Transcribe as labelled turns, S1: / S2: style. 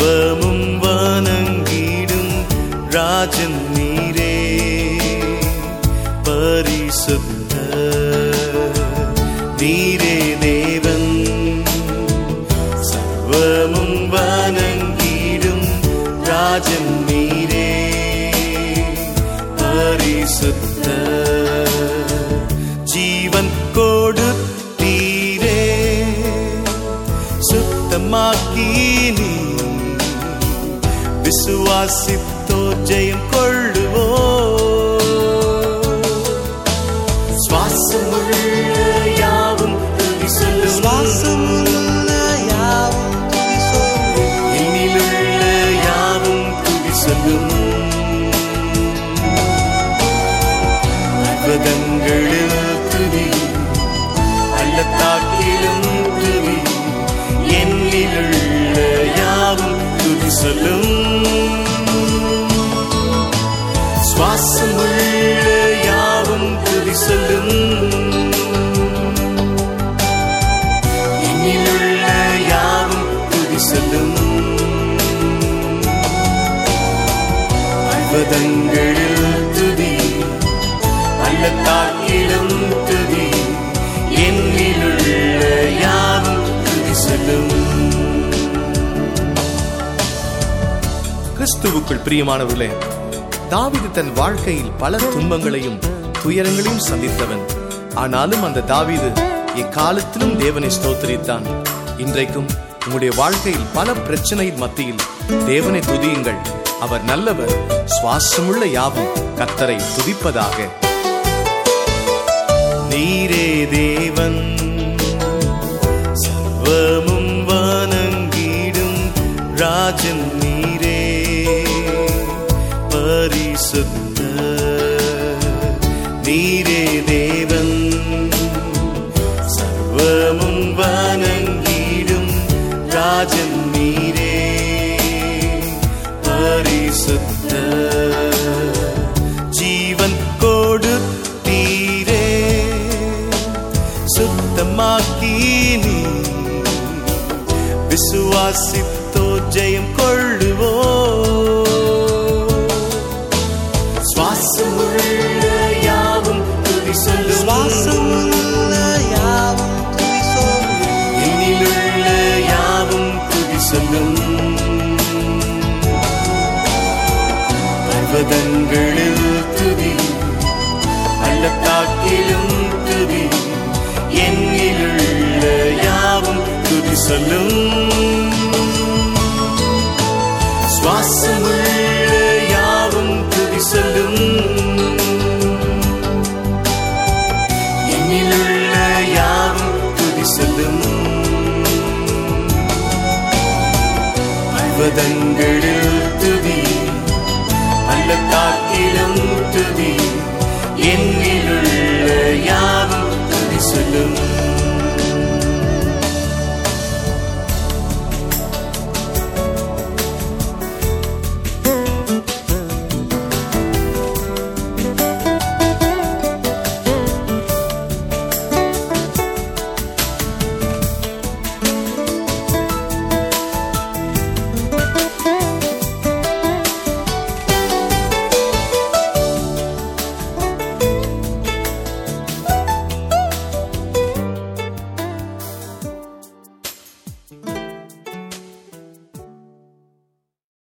S1: சர்வமும் வணங்கிடும் ராஜன் நீரே பரிசுத்த நீரே தேவன் சர்வமும் வணங்கிடும் ராஜன் நீரே பரிசுத்த ஜீவன் கொடுத்தீரே சுத்தமாக்கி நீ விசுவாசித்தோ ஜெயம் கொள்ளுவோ சுவாசமுள்ள யாவும் துதி சொல்லும்
S2: சுவாசமுள்ள யாவும் துதி சொல்லும்.
S1: என்னிலுள்ள யாவும் துதி சொல்லும் அற்புதங்களில் துதி பள்ளத்தாக்கிலும் துதி என்னிலுள்ள யாவும் துதி சொல்லும் சுவாசமுள்ள யாவும் துதி சொல்லும் என்னிலுள்ள யாவும் துதி சொல்லும் அற்புதங்களில் துதி பள்ளத்தாக்கிலும் துதி என்னிலுள்ள யாவும் துதி சொல்லும்
S3: கிறிஸ்துவுக்குள் பிரியமானவர்களே தாவீது தன் வாழ்க்கையில் பல துன்பங்களையும் துயரங்களையும் சந்தித்தவன் ஆனாலும் அந்த தாவீது எக்காலத்திலும் தேவனை ஸ்தோத்திரித்தான் இன்றைக்கும் உங்களுடைய வாழ்க்கையில் பல பிரச்சனையின் மத்தியில் தேவனை துதியுங்கள் அவர் நல்லவர் சுவாசமுள்ள யாவும் கத்தரை துதிப்பதாக
S1: நீரே தேவன் சர்வமும் வணங்கிடும் ராஜன் நீரே பரிசுத்த நீரே தேவன் சர்வமும் வணங்கிடும் ராஜன் நீரே பரிசுத்த ஜீவன் கொடுத்தீரே சுத்தமாக்கி நீ விசுவாசித்தோ ஜெயம் கொள்ளுவோ சுவாசமுள்ள யாவும் துதி சொல்லும்
S2: சுவாசமுள்ள யாவும் துதி சொல்லும்.
S1: என்னிலுள்ள யாவும் துதி சொல்லும் பர்வதங்களில் துதி பள்ளத்தாக்கிலும் துதி என்னிலுள்ள யாவும் துதி சொல்லும் சுவாசமுள்ள யாவும் துதி சொல்லும் என்னிலுள்ள யாவும் துதி சொல்லும் பர்வதங்களில் துதி பள்ளத்தாக்கிலும் துதி என்னிலுள்ள யாவும் துதி சொல்லும்